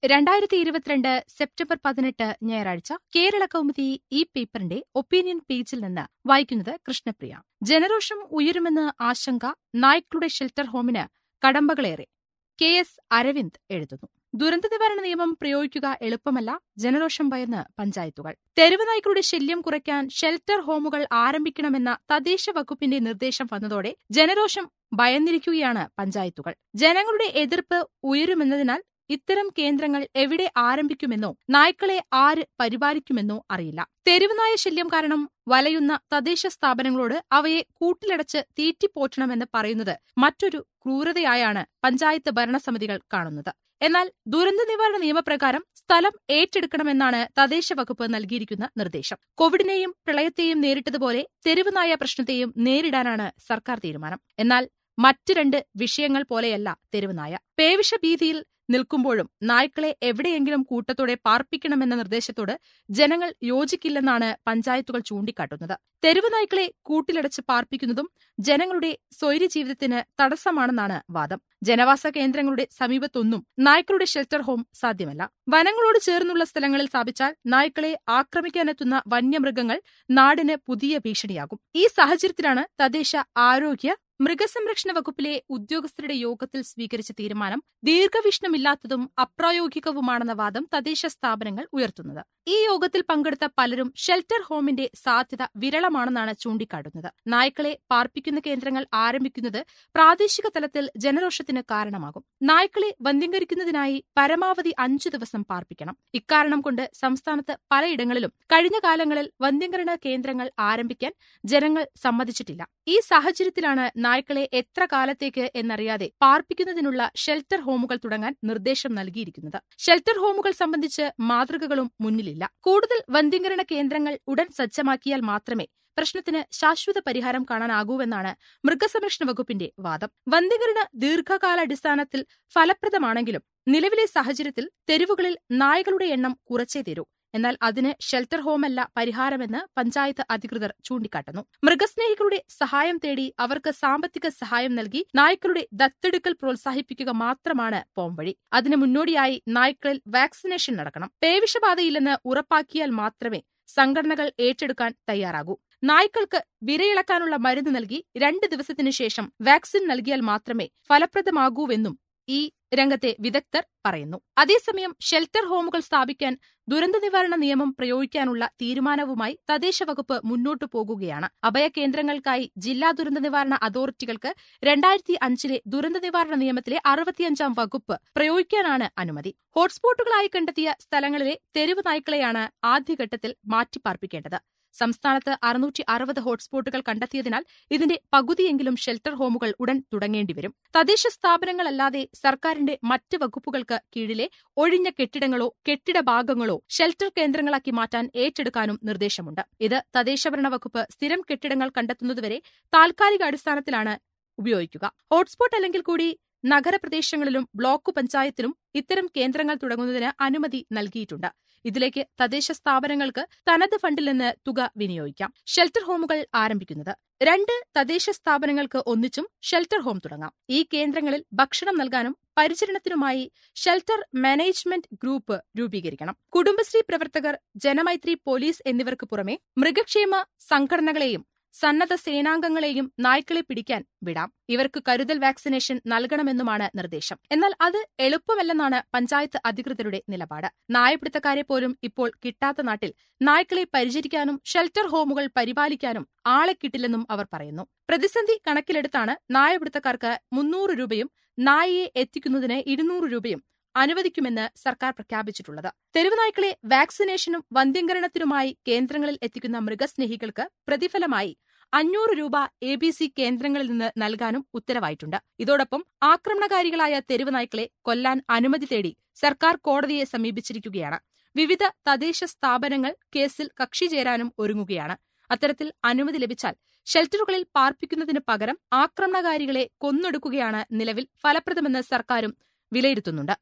രണ്ടായിരത്തി ഇരുപത്തിരണ്ട് സെപ്റ്റംബർ പതിനെട്ട് ഞായറാഴ്ച കേരള കൗമുദി ഈ പേപ്പറിന്റെ ഒപ്പീനിയൻ പേജിൽ നിന്ന് വായിക്കുന്നത് കൃഷ്ണപ്രിയ ജനരോഷം ഉയരുമെന്ന് ആശങ്ക നായ്ക്കളുടെ ഷെൽട്ടർ ഹോമിന് കടമ്പകളേറെ കെ എസ് അരവിന്ദ് എഴുതുന്നു ദുരന്ത നിവാരണ നിയമം പ്രയോഗിക്കുക എളുപ്പമല്ല ജനരോഷം ഭയന്ന് പഞ്ചായത്തുകൾ തെരുവ് നായ്ക്കളുടെ ശല്യം കുറയ്ക്കാൻ ഷെൽട്ടർ ഹോമുകൾ ആരംഭിക്കണമെന്ന തദ്ദേശ വകുപ്പിന്റെ നിർദ്ദേശം വന്നതോടെ ജനരോഷം ഭയന്നിരിക്കുകയാണ് പഞ്ചായത്തുകൾ ജനങ്ങളുടെ എതിർപ്പ് ഉയരുമെന്നതിനാൽ ഇത്തരം കേന്ദ്രങ്ങൾ എവിടെ ആരംഭിക്കുമെന്നോ നായ്ക്കളെ ആര് പരിപാലിക്കുമെന്നോ അറിയില്ല തെരുവുനായ ശല്യം കാരണം വലയുന്ന തദ്ദേശ സ്ഥാപനങ്ങളോട് അവയെ കൂട്ടിലടച്ച് തീറ്റിപ്പോറ്റണമെന്ന് പറയുന്നത് മറ്റൊരു ക്രൂരതയായാണ് പഞ്ചായത്ത് ഭരണസമിതികൾ കാണുന്നത് എന്നാൽ ദുരന്ത നിവാരണ നിയമപ്രകാരം സ്ഥലം ഏറ്റെടുക്കണമെന്നാണ് തദ്ദേശ വകുപ്പ് നൽകിയിരിക്കുന്ന നിർദ്ദേശം കോവിഡിനെയും പ്രളയത്തെയും നേരിട്ടതുപോലെ തെരുവുനായ പ്രശ്നത്തെയും നേരിടാനാണ് സർക്കാർ തീരുമാനം എന്നാൽ മറ്റ് രണ്ട് വിഷയങ്ങൾ പോലെയല്ല തെരുവുനായ പേവിഷഭീതിയിൽ നിൽക്കുമ്പോഴും നായ്ക്കളെ എവിടെയെങ്കിലും കൂട്ടത്തോടെ പാർപ്പിക്കണമെന്ന നിർദ്ദേശത്തോട് ജനങ്ങൾ യോജിക്കില്ലെന്നാണ് പഞ്ചായത്തുകൾ ചൂണ്ടിക്കാട്ടുന്നത് തെരുവ് നായ്ക്കളെ കൂട്ടിലടച്ച് പാർപ്പിക്കുന്നതും ജനങ്ങളുടെ സ്വൈര്യജീവിതത്തിന് തടസ്സമാണെന്നാണ് വാദം ജനവാസ കേന്ദ്രങ്ങളുടെ സമീപത്തൊന്നും നായ്ക്കളുടെ ഷെൽട്ടർ ഹോം സാധ്യമല്ല വനങ്ങളോട് ചേർന്നുള്ള സ്ഥലങ്ങളിൽ സ്ഥാപിച്ചാൽ നായ്ക്കളെ ആക്രമിക്കാനെത്തുന്ന വന്യമൃഗങ്ങൾ നാടിന് പുതിയ ഭീഷണിയാകും ഈ സാഹചര്യത്തിലാണ് തദ്ദേശ ആരോഗ്യ മൃഗസംരക്ഷണ വകുപ്പിലെ ഉദ്യോഗസ്ഥരുടെ യോഗത്തിൽ സ്വീകരിച്ച തീരുമാനം ദീർഘവീക്ഷണമില്ലാത്തതും അപ്രായോഗികവുമാണെന്ന വാദം തദ്ദേശ സ്ഥാപനങ്ങൾ ഉയർത്തുന്നത് ഈ യോഗത്തിൽ പങ്കെടുത്ത പലരും ഷെൽട്ടർ ഹോമിന്റെ സാധ്യത വിരളമാണെന്നാണ് ചൂണ്ടിക്കാട്ടുന്നത് നായ്ക്കളെ പാർപ്പിക്കുന്ന കേന്ദ്രങ്ങൾ ആരംഭിക്കുന്നത് പ്രാദേശിക തലത്തിൽ ജനരോഷത്തിന് കാരണമാകും നായ്ക്കളെ വന്ധ്യംകരിക്കുന്നതിനായി പരമാവധി അഞ്ചു ദിവസം പാർപ്പിക്കണം ഇക്കാരണം കൊണ്ട് സംസ്ഥാനത്ത് പലയിടങ്ങളിലും കഴിഞ്ഞ കാലങ്ങളിൽ വന്ധ്യംകരണ കേന്ദ്രങ്ങൾ ആരംഭിക്കാൻ ജനങ്ങൾ സമ്മതിച്ചിട്ടില്ല ഈ സാഹചര്യത്തിലാണ് നായ്ക്കളെ എത്ര കാലത്തേക്ക് എന്നറിയാതെ പാർപ്പിക്കുന്നതിനുള്ള ഷെൽട്ടർ ഹോമുകൾ തുടങ്ങാൻ നിർദ്ദേശം നൽകിയിരിക്കുന്നത് ഷെൽട്ടർ ഹോമുകൾ സംബന്ധിച്ച് മാതൃകകളും മുന്നിലില്ല കൂടുതൽ വന്ധ്യംകരണ കേന്ദ്രങ്ങൾ ഉടൻ സജ്ജമാക്കിയാൽ മാത്രമേ പ്രശ്നത്തിന് ശാശ്വത പരിഹാരം കാണാനാകൂവെന്നാണ് മൃഗസംരക്ഷണ വകുപ്പിന്റെ വാദം വന്ധ്യംകരണ ദീർഘകാലാടിസ്ഥാനത്തിൽ ഫലപ്രദമാണെങ്കിലും നിലവിലെ സാഹചര്യത്തിൽ തെരുവുകളിൽ നായകളുടെ എണ്ണം കുറച്ചേ തീരൂ എന്നാൽ അതിന് ഷെൽട്ടർ ഹോമല്ല പരിഹാരമെന്ന് പഞ്ചായത്ത് അധികൃതർ ചൂണ്ടിക്കാട്ടുന്നു മൃഗസ്നേഹികളുടെ സഹായം തേടി അവർക്ക് സാമ്പത്തിക സഹായം നൽകി നായ്ക്കളുടെ ദത്തെടുക്കൽ പ്രോത്സാഹിപ്പിക്കുക മാത്രമാണ് പോംവഴി അതിന് മുന്നോടിയായി നായ്ക്കളിൽ വാക്സിനേഷൻ നടക്കണം പേവിഷബാധയില്ലെന്ന് ഉറപ്പാക്കിയാൽ മാത്രമേ സംഘടനകൾ ഏറ്റെടുക്കാൻ തയ്യാറാകൂ നായ്ക്കൾക്ക് വിരയിളക്കാനുള്ള മരുന്ന് നൽകി രണ്ട് ദിവസത്തിനു ശേഷം വാക്സിൻ നൽകിയാൽ മാത്രമേ ഫലപ്രദമാകൂവെന്നും ഈ രംഗത്തെ വിദഗ്ധർ പറയുന്നു അതേസമയം ഷെൽട്ടർ ഹോമുകൾ സ്ഥാപിക്കാൻ ദുരന്ത നിവാരണ നിയമം പ്രയോഗിക്കാനുള്ള തീരുമാനവുമായി തദ്ദേശ വകുപ്പ് മുന്നോട്ടു പോകുകയാണ് അഭയകേന്ദ്രങ്ങൾക്കായി ജില്ലാ ദുരന്ത നിവാരണ അതോറിറ്റികൾക്ക് രണ്ടായിരത്തി അഞ്ചിലെ ദുരന്ത നിവാരണ നിയമത്തിലെ അറുപത്തിയഞ്ചാം വകുപ്പ് പ്രയോഗിക്കാനാണ് അനുമതി ഹോട്ട്സ്പോട്ടുകളായി കണ്ടെത്തിയ സ്ഥലങ്ങളിലെ തെരുവ് നായ്ക്കളെയാണ് ആദ്യഘട്ടത്തിൽ മാറ്റിപ്പാർപ്പിക്കേണ്ടത് സംസ്ഥാനത്ത് അറുന്നൂറ്റി അറുപത് ഹോട്ട്സ്പോട്ടുകൾ കണ്ടെത്തിയതിനാൽ ഇതിന്റെ പകുതിയെങ്കിലും ഷെൽട്ടർ ഹോമുകൾ ഉടൻ തുടങ്ങേണ്ടിവരും തദ്ദേശ സ്ഥാപനങ്ങളല്ലാതെ സർക്കാരിന്റെ മറ്റ് വകുപ്പുകൾക്ക് കീഴിലെ ഒഴിഞ്ഞ കെട്ടിടങ്ങളോ കെട്ടിട ഭാഗങ്ങളോ ഷെൽട്ടർ കേന്ദ്രങ്ങളാക്കി മാറ്റാൻ ഏറ്റെടുക്കാനും നിർദ്ദേശമുണ്ട് ഇത് തദ്ദേശഭരണ വകുപ്പ് സ്ഥിരം കെട്ടിടങ്ങൾ കണ്ടെത്തുന്നതുവരെ താൽക്കാലിക അടിസ്ഥാനത്തിലാണ് ഉപയോഗിക്കുക ഹോട്ട്സ്പോട്ട് അല്ലെങ്കിൽ കൂടി നഗരപ്രദേശങ്ങളിലും ബ്ലോക്ക് പഞ്ചായത്തിലും ഇത്തരം കേന്ദ്രങ്ങൾ തുടങ്ങുന്നതിന് അനുമതി നൽകിയിട്ടുണ്ട് ഇതിലേക്ക് തദ്ദേശ സ്ഥാപനങ്ങൾക്ക് തനത് ഫണ്ടിൽ നിന്ന് തുക വിനിയോഗിക്കാം ഷെൽട്ടർ ഹോമുകൾ ആരംഭിക്കുന്നത് രണ്ട് തദ്ദേശ സ്ഥാപനങ്ങൾക്ക് ഒന്നിച്ചും ഷെൽട്ടർ ഹോം തുടങ്ങാം ഈ കേന്ദ്രങ്ങളിൽ ഭക്ഷണം നൽകാനും പരിചരണത്തിനുമായി ഷെൽട്ടർ മാനേജ്മെന്റ് ഗ്രൂപ്പ് രൂപീകരിക്കണം കുടുംബശ്രീ പ്രവർത്തകർ ജനമൈത്രി പോലീസ് എന്നിവർക്ക് പുറമെ മൃഗക്ഷേമ സംഘടനകളെയും സന്നദ്ധ സേനാംഗങ്ങളെയും നായ്ക്കളെ പിടിക്കാൻ വിടാം ഇവർക്ക് കരുതൽ വാക്സിനേഷൻ നൽകണമെന്നുമാണ് നിർദ്ദേശം എന്നാൽ അത് എളുപ്പമല്ലെന്നാണ് പഞ്ചായത്ത് അധികൃതരുടെ നിലപാട് നായപിടുത്തക്കാരെ പോലും ഇപ്പോൾ കിട്ടാത്ത നാട്ടിൽ നായ്ക്കളെ പരിചരിക്കാനും ഷെൽട്ടർ ഹോമുകൾ പരിപാലിക്കാനും ആളെ കിട്ടില്ലെന്നും അവർ പറയുന്നു പ്രതിസന്ധി കണക്കിലെടുത്താണ് നായപിടുത്തക്കാർക്ക് മുന്നൂറ് രൂപയും നായയെ എത്തിക്കുന്നതിന് ഇരുന്നൂറ് രൂപയും അനുവദിക്കുമെന്ന് സർക്കാർ പ്രഖ്യാപിച്ചിട്ടുള്ളത് തെരുവുനായ്ക്കളെ വാക്സിനേഷനും വന്ധ്യംകരണത്തിനുമായി കേന്ദ്രങ്ങളിൽ എത്തിക്കുന്ന മൃഗസ്നേഹികൾക്ക് പ്രതിഫലമായി അഞ്ഞൂറ് രൂപ എ ബി സി കേന്ദ്രങ്ങളിൽ നിന്ന് നൽകാനും ഉത്തരവായിട്ടുണ്ട് ഇതോടൊപ്പം ആക്രമണകാരികളായ തെരുവുനായ്ക്കളെ കൊല്ലാൻ അനുമതി തേടി സർക്കാർ കോടതിയെ സമീപിച്ചിരിക്കുകയാണ് വിവിധ തദ്ദേശ സ്ഥാപനങ്ങൾ കേസിൽ കക്ഷി ചേരാനും ഒരുങ്ങുകയാണ് അത്തരത്തിൽ അനുമതി ലഭിച്ചാൽ ഷെൽട്ടറുകളിൽ പാർപ്പിക്കുന്നതിന് പകരം ആക്രമണകാരികളെ കൊന്നൊടുക്കുകയാണ് നിലവിൽ ഫലപ്രദമെന്ന് സർക്കാരും വിലയിരുത്തുന്നുണ്ട്